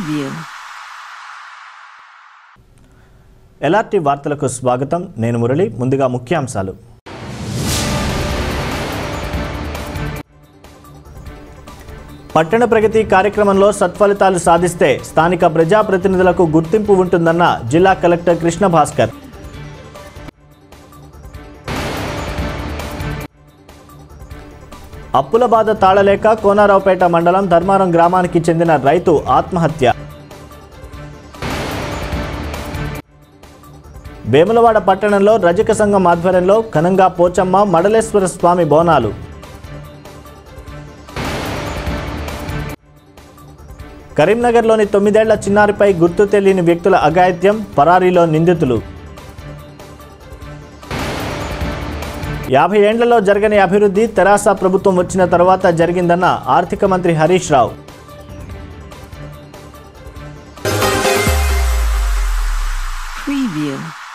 Preview. LRT వార్తలకు స్వాగతం నేను మురళి ముందుగా ముఖ్యాంశాలు పట్టణ ప్రగతి కార్యక్రమంలో సత్ఫలితాలు సాధిస్తే స్థానిక ప్రజాప్రతినిధులకు గుర్తింపు ఉంటుందన్న జిల్లా కలెక్టర్ కృష్ణ భాస్కర్ అప్పుల బాధ తాళలేక కోనారావుపేట మండలం ధర్మారం గ్రామానికి చెందిన రైతు ఆత్మహత్య వేములవాడ పట్టణంలో రజక సంఘం ఆధ్వర్యంలో ఘనంగా పోచమ్మ మడలేశ్వర స్వామి బోనాలు కరీంనగర్లోని తొమ్మిదేళ్ల చిన్నారిపై గుర్తు తెలియని వ్యక్తుల అఘాయిత్యం పరారీలో నిందితులు యాభై ఏండ్లలో జరగని అభివృద్ధి తెరాస ప్రభుత్వం వచ్చిన తర్వాత జరిగిందన్న ఆర్థిక మంత్రి హరీష్ రావు Preview.